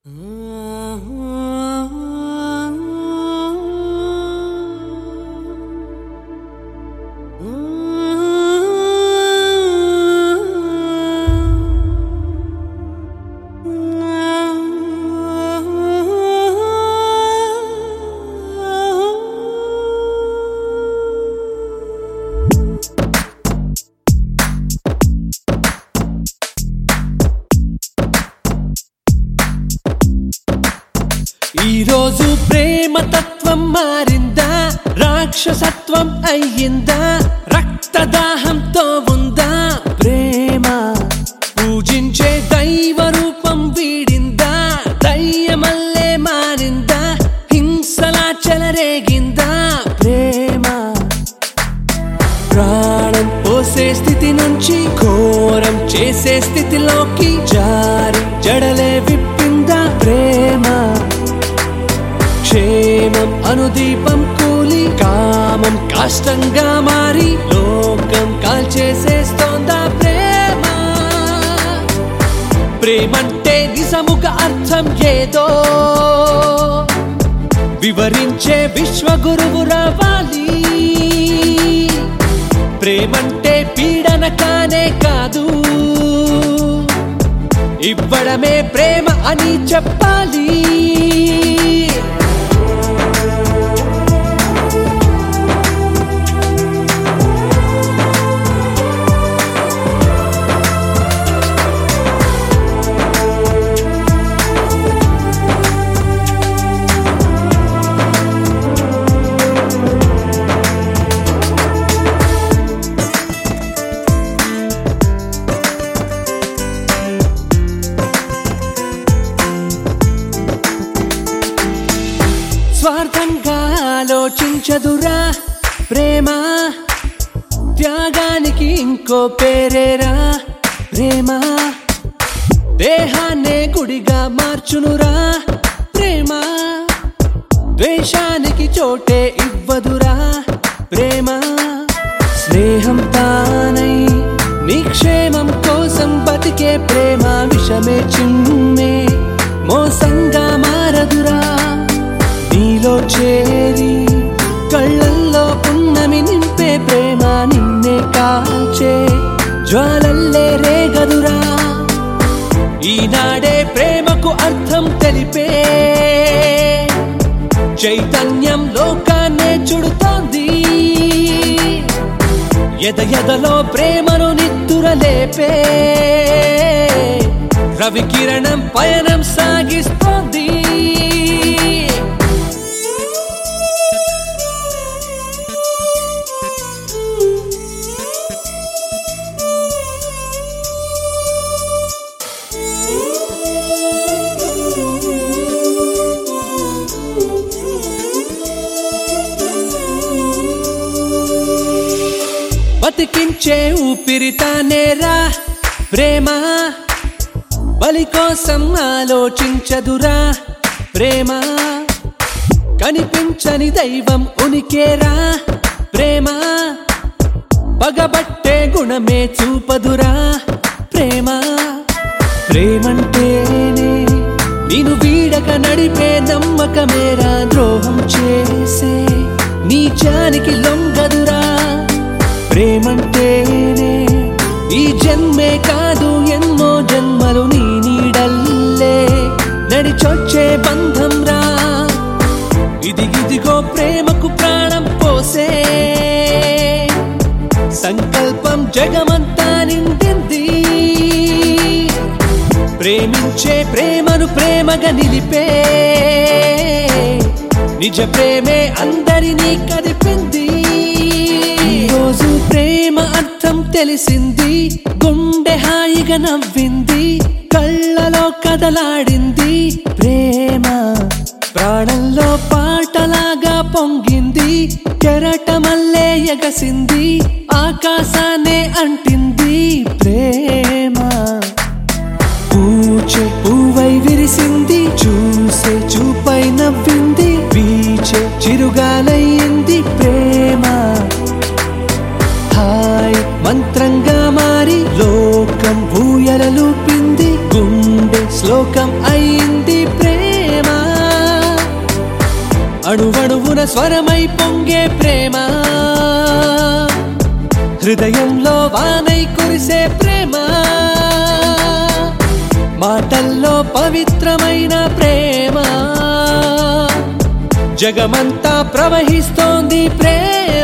ఈ రోజు ప్రేమ తత్వం మారిందా రాక్షసత్వం అయ్యిందా రక్తదాహంతో ఉందా ప్రేమ పూజించే దైవ రూపం వీడిందా దయ్యమల్లే మారిందా హింసలా చెలరేగిందా ప్రేమ ప్రాణం పోసే స్థితి నుంచి ఘోరం చేసే స్థితిలోకి జారి జడలే విప్పిందా ప్రేమ క్షేమం అనుదీపం కూలి కామం కాష్టంగా మారి లోకం కాల్చేసేస్తోందా ప్రేమ ప్రేమంటే నిజముగా అర్థం ఏదో వివరించే విశ్వగురువు రావాలి ప్రేమంటే పీడన కానే కాదు ఇవ్వడమే ప్రేమ అని చెప్పాలి స్వార్థంగా ఆలోచించదురా ప్రేమ త్యాగానికి ఇంకో పేరేరా ప్రేమ దేహాన్నే గుడిగా మార్చునురా ప్రేమ ద్వేషానికి చోటే ఇవ్వదురా ప్రేమ స్నేహం తానై నిక్షేమం కోసం బతికే ప్రేమ విషమే చిమ్మే మోసంగా మారదురా నీలో చేరి కళ్ళల్లో పున్నమి నింపే ప్రేమ నిన్నే కాల్చే జ్వాలల్లే రేగదురా ఈనాడే ప్రేమకు అర్థం తెలిపే చైతన్యం లోకాన్నే చుడుతోంది ఎద ఎదలో ప్రేమను నిద్దురలేపే రవికిరణం పయనం సాగిస్తోంది బతికించే ఊపిరితానేరా ప్రేమ బలి కోసం ఆలోచించదురా ప్రేమ కనిపించని దైవం ఉనికేరా ప్రేమ పగబట్టే గుణమే చూపదురా ప్రేమ ప్రేమంటేనే నేను వీడక నడిపే నమ్మకమేరా ద్రోహం చేసే నీచానికి లొంగదురా ప్రేమంటేనే ఈ జన్మే కాదు ఎన్నో జన్మలు నీ నీడల్లే నడిచొచ్చే బంధం రా ఇదిగిదిగో ప్రేమకు ప్రాణం పోసే సంకల్పం జగమంతా నిండింది ప్రేమించే ప్రేమను ప్రేమగా నిలిపే నిజ ప్రేమే అందరినీ కదిపింది ఈరోజు ప్రేమ అర్థం తెలిసింది గుండె హాయిగా నవ్వింది కళ్ళలో కదలాడింది ప్రేమ ప్రాణంలో పాటలాగా పొంగింది కెరటమల్లే ఎగసింది ఆకాశాన్నే అంటింది ప్రేమ పూచే పువ్వై విరిసింది చూసే చూపై నవ్వింది వీచే చిరుగాలయ్యింది ప్రేమ హాయ్ మంత్రంగా మారి లోకం ఊయలలూపింది గుండె శ్లోకం అయింది ప్రేమ స్వరమై పొంగే ప్రేమ హృదయంలో వానై కురిసే ప్రేమ మాటల్లో పవిత్రమైన ప్రేమ జగమంతా ప్రవహిస్తోంది ప్రేమ